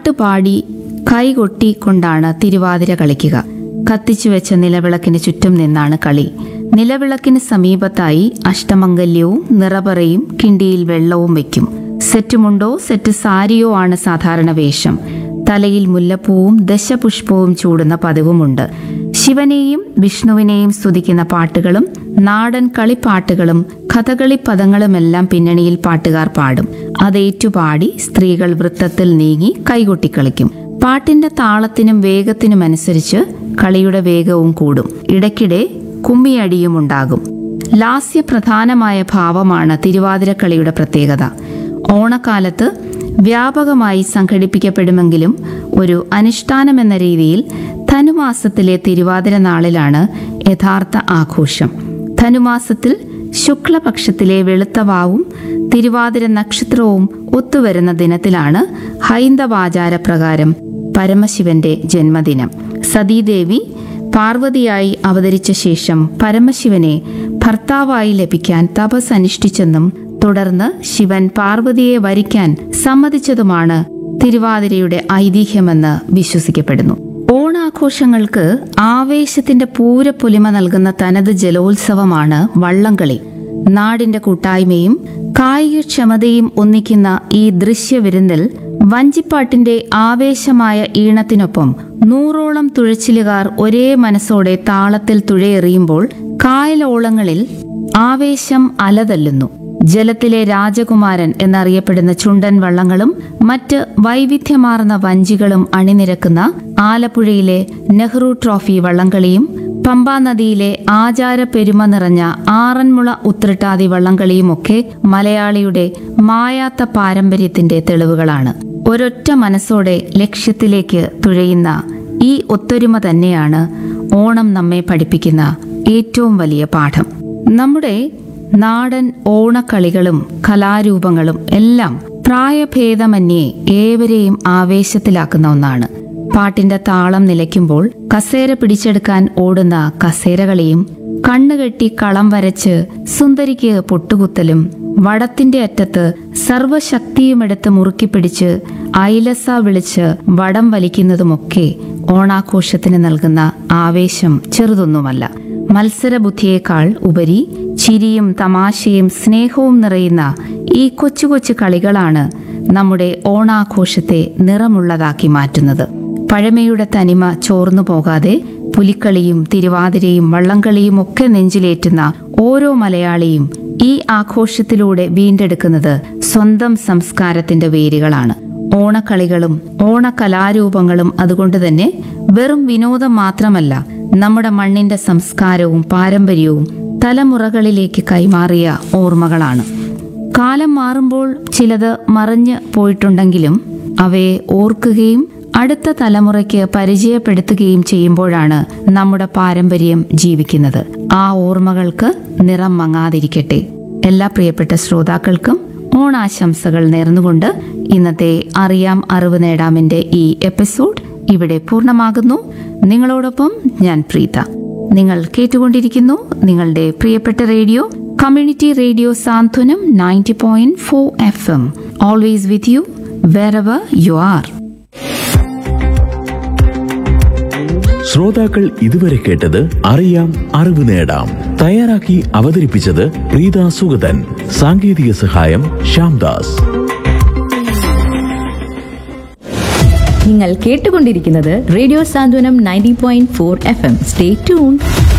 പാട്ടുപാടി കൈകൊട്ടിക്കൊണ്ടാണ് തിരുവാതിര കളിക്കുക കത്തിച്ചു വെച്ച നിലവിളക്കിന് ചുറ്റും നിന്നാണ് കളി നിലവിളക്കിന് സമീപത്തായി അഷ്ടമംഗല്യവും നിറപറയും കിണ്ടിയിൽ വെള്ളവും വയ്ക്കും സെറ്റുമുണ്ടോ സെറ്റ് സാരിയോ ആണ് സാധാരണ വേഷം തലയിൽ മുല്ലപ്പൂവും ദശപുഷ്പവും ചൂടുന്ന പതിവുമുണ്ട് ശിവനെയും വിഷ്ണുവിനെയും സ്തുതിക്കുന്ന പാട്ടുകളും നാടൻ കളിപ്പാട്ടുകളും കഥകളി പദങ്ങളുമെല്ലാം പിന്നണിയിൽ പാട്ടുകാർ പാടും അതേറ്റുപാടി സ്ത്രീകൾ വൃത്തത്തിൽ നീങ്ങി കൈകൊട്ടിക്കളിക്കും പാട്ടിന്റെ താളത്തിനും വേഗത്തിനുമനുസരിച്ച് കളിയുടെ വേഗവും കൂടും ഇടയ്ക്കിടെ കുമ്മിയടിയും ഉണ്ടാകും ലാസ്യപ്രധാനമായ ഭാവമാണ് തിരുവാതിരക്കളിയുടെ പ്രത്യേകത ഓണക്കാലത്ത് വ്യാപകമായി സംഘടിപ്പിക്കപ്പെടുമെങ്കിലും ഒരു അനുഷ്ഠാനമെന്ന രീതിയിൽ ധനുമാസത്തിലെ തിരുവാതിര നാളിലാണ് യഥാർത്ഥ ആഘോഷം ധനുമാസത്തിൽ ശുക്ലപക്ഷത്തിലെ വെളുത്തവാവും തിരുവാതിര നക്ഷത്രവും ഒത്തുവരുന്ന ദിനത്തിലാണ് ഹൈന്ദവാചാരപ്രകാരം പരമശിവന്റെ ജന്മദിനം സതീദേവി പാർവതിയായി അവതരിച്ച ശേഷം പരമശിവനെ ഭർത്താവായി ലഭിക്കാൻ തപസ് അനുഷ്ഠിച്ചെന്നും തുടർന്ന് ശിവൻ പാർവതിയെ വരിക്കാൻ സമ്മതിച്ചതുമാണ് തിരുവാതിരയുടെ ഐതിഹ്യമെന്ന് വിശ്വസിക്കപ്പെടുന്നു ഓണാഘോഷങ്ങൾക്ക് ആവേശത്തിന്റെ പൂരപ്പൊലിമ നൽകുന്ന തനത് ജലോത്സവമാണ് വള്ളംകളി നാടിന്റെ കൂട്ടായ്മയും കായികക്ഷമതയും ഒന്നിക്കുന്ന ഈ ദൃശ്യവിരുന്നിൽ വഞ്ചിപ്പാട്ടിന്റെ ആവേശമായ ഈണത്തിനൊപ്പം നൂറോളം തുഴച്ചിലുകാർ ഒരേ മനസ്സോടെ താളത്തിൽ തുഴയെറിയുമ്പോൾ കായലോളങ്ങളിൽ ആവേശം അലതല്ലുന്നു ജലത്തിലെ രാജകുമാരൻ എന്നറിയപ്പെടുന്ന ചുണ്ടൻ വള്ളങ്ങളും മറ്റ് വൈവിധ്യമാർന്ന വഞ്ചികളും അണിനിരക്കുന്ന ആലപ്പുഴയിലെ നെഹ്റു ട്രോഫി വള്ളംകളിയും പമ്പാ നദിയിലെ ആചാര പെരുമ നിറഞ്ഞ ആറന്മുള ഉത്രട്ടാതി വള്ളംകളിയുമൊക്കെ മലയാളിയുടെ മായാത്ത പാരമ്പര്യത്തിന്റെ തെളിവുകളാണ് ഒരൊറ്റ മനസ്സോടെ ലക്ഷ്യത്തിലേക്ക് തുഴയുന്ന ഈ ഒത്തൊരുമ തന്നെയാണ് ഓണം നമ്മെ പഠിപ്പിക്കുന്ന ഏറ്റവും വലിയ പാഠം നമ്മുടെ നാടൻ ഓണക്കളികളും കലാരൂപങ്ങളും എല്ലാം പ്രായഭേദമന്യേ ഏവരെയും ആവേശത്തിലാക്കുന്ന ഒന്നാണ് പാട്ടിന്റെ താളം നിലയ്ക്കുമ്പോൾ കസേര പിടിച്ചെടുക്കാൻ ഓടുന്ന കസേരകളിയും കണ്ണുകെട്ടി കളം വരച്ച് സുന്ദരിക്ക് പൊട്ടുകുത്തലും വടത്തിന്റെ അറ്റത്ത് സർവശക്തിയുമെടുത്ത് മുറുക്കി പിടിച്ച് ഐലസ വിളിച്ച് വടം വലിക്കുന്നതുമൊക്കെ ഓണാഘോഷത്തിന് നൽകുന്ന ആവേശം ചെറുതൊന്നുമല്ല മത്സരബുദ്ധിയേക്കാൾ ഉപരി ചിരിയും തമാശയും സ്നേഹവും നിറയുന്ന ഈ കൊച്ചു കൊച്ചു കളികളാണ് നമ്മുടെ ഓണാഘോഷത്തെ നിറമുള്ളതാക്കി മാറ്റുന്നത് പഴമയുടെ തനിമ ചോർന്നു പോകാതെ പുലിക്കളിയും തിരുവാതിരയും വള്ളംകളിയും ഒക്കെ നെഞ്ചിലേറ്റുന്ന ഓരോ മലയാളിയും ഈ ആഘോഷത്തിലൂടെ വീണ്ടെടുക്കുന്നത് സ്വന്തം സംസ്കാരത്തിന്റെ വേരുകളാണ് ഓണക്കളികളും ഓണകലാരൂപങ്ങളും അതുകൊണ്ട് തന്നെ വെറും വിനോദം മാത്രമല്ല നമ്മുടെ മണ്ണിന്റെ സംസ്കാരവും പാരമ്പര്യവും തലമുറകളിലേക്ക് കൈമാറിയ ഓർമ്മകളാണ് കാലം മാറുമ്പോൾ ചിലത് മറഞ്ഞു പോയിട്ടുണ്ടെങ്കിലും അവയെ ഓർക്കുകയും അടുത്ത തലമുറയ്ക്ക് പരിചയപ്പെടുത്തുകയും ചെയ്യുമ്പോഴാണ് നമ്മുടെ പാരമ്പര്യം ജീവിക്കുന്നത് ആ ഓർമ്മകൾക്ക് നിറം മങ്ങാതിരിക്കട്ടെ എല്ലാ പ്രിയപ്പെട്ട ശ്രോതാക്കൾക്കും ഓണാശംസകൾ നേർന്നുകൊണ്ട് ഇന്നത്തെ അറിയാം അറിവ് നേടാമിന്റെ ഈ എപ്പിസോഡ് ഇവിടെ പൂർണ്ണമാകുന്നു നിങ്ങളോടൊപ്പം ഞാൻ പ്രീത നിങ്ങൾ കേട്ടുകൊണ്ടിരിക്കുന്നു നിങ്ങളുടെ പ്രിയപ്പെട്ട radio community radio Santhwanam ninety point four F M always with you wherever you are ശ്രോതാക്കൾ ഇതുവരെ കേട്ടത് അറിയാം അറിവ് നേടാം തയ്യാറാക്കി അവതരിപ്പിച്ചത് പ്രീത സുഗതൻ സാങ്കേതിക സഹായം ശ്യാംദാസ് നിങ്ങൾ കേട്ടുകൊണ്ടിരിക്കുന്നത് radio Santhwanam ninety point four F M stay tune